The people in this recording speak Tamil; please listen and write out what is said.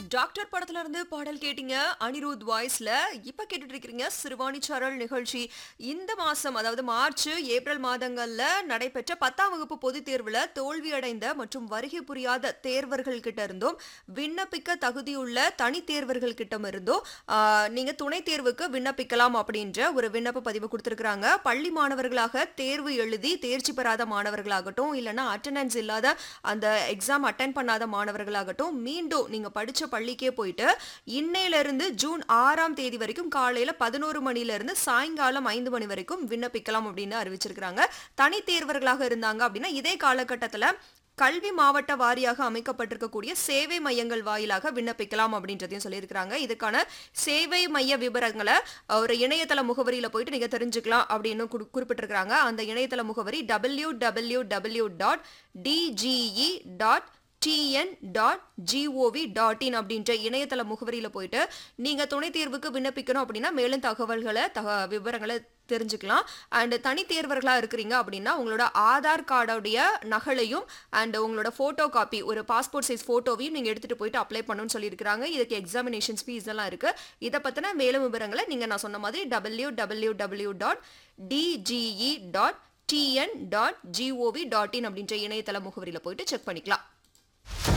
டாக்டர் படத்துல இருந்து பாடல் கேட்டீங்க அனிருத் வாய்ஸ்ல இப்ப கேட்டுட்டு இருக்கிறீங்க சிறுவாணி சரல் நிகழ்ச்சி இந்த மாசம் அதாவது மார்ச் ஏப்ரல் மாதங்கள்ல நடைபெற்ற பத்தாம் வகுப்பு பொதுத் தேர்வுல தோல்வி அடைந்த மற்றும் வருகை புரியாத தேர்வர்கள் கிட்ட இருந்தும் விண்ணப்பிக்க தகுதியுள்ள தனி தேர்வர்கள் கிட்ட இருந்தும் ஆஹ், நீங்க துணை தேர்வுக்கு விண்ணப்பிக்கலாம் அப்படின்ற ஒரு விண்ணப்ப பதிவு கொடுத்திருக்கிறாங்க பள்ளி மாணவர்களாக தேர்வு எழுதி தேர்ச்சி பெறாத மாணவர்களாகட்டும் இல்லைன்னா அட்டெண்டன்ஸ் இல்லாத அந்த எக்ஸாம் அட்டன் பண்ணாத மாணவர்களாகட்டும் மீண்டும் நீங்க படிச்ச பள்ளிக்கே போயிட்டு இன்னையில இருந்து ஜூன் ஆறாம் தேதி வரைக்கும் காலையில பதினோரு மணில இருந்து சாயங்காலம் ஐந்து மணி வரைக்கும் விண்ணப்பிக்கலாம் அப்படின்னு அறிவிச்சிருக்கிறாங்க தனி தேர்வர்களாக இருந்தாங்க அப்படின்னா இதே காலகட்டத்துல கல்வி மாவட்ட வாரியாக அமைக்கப்பட்டிருக்கக்கூடிய சேவை மையங்கள் வாயிலாக விண்ணப்பிக்கலாம் அப்படின்றதையும் சொல்லியிருக்கிறாங்க இதுக்கான சேவை மைய விவரங்களை ஒரு இணையதள முகவரியில போயிட்டு நீங்க தெரிஞ்சுக்கலாம் அப்படின்னு குறி- குறிப்பிட்டிருக்கிறாங்க அந்த இணையதள முகவரி W W W dot DGE dot TN dot GOV dot in அப்படின்ற இணையதள முகவரியில் போயிட்டு நீங்கள் துணை தேர்வுக்கு விண்ணப்பிக்கணும் அப்படின்னா மேலும் தகவல்களை தக விவரங்களை தெரிஞ்சுக்கலாம் அண்ட் தனி தேர்வர்களாக இருக்கிறீங்க அப்படின்னா உங்களோட ஆதார் கார்டோடைய நகலையும் அண்ட் உங்களோட ஃபோட்டோ காப்பி ஒரு பாஸ்போர்ட் சைஸ் ஃபோட்டோவையும் நீங்கள் எடுத்துகிட்டு போயிட்டு அப்ளை பண்ணணும்னு சொல்லியிருக்கிறாங்க இதுக்கு எக்ஸாமினேஷன்ஸ் ஃபீஸ் எல்லாம் இருக்குது இதை பற்றின மேலும் விவரங்களை நீங்கள் நான் சொன்ன மாதிரி W W W dot DGE dot TN dot GOV dot in அப்படின்ற இணையதள முகவரியில் போயிட்டு செக் பண்ணிக்கலாம்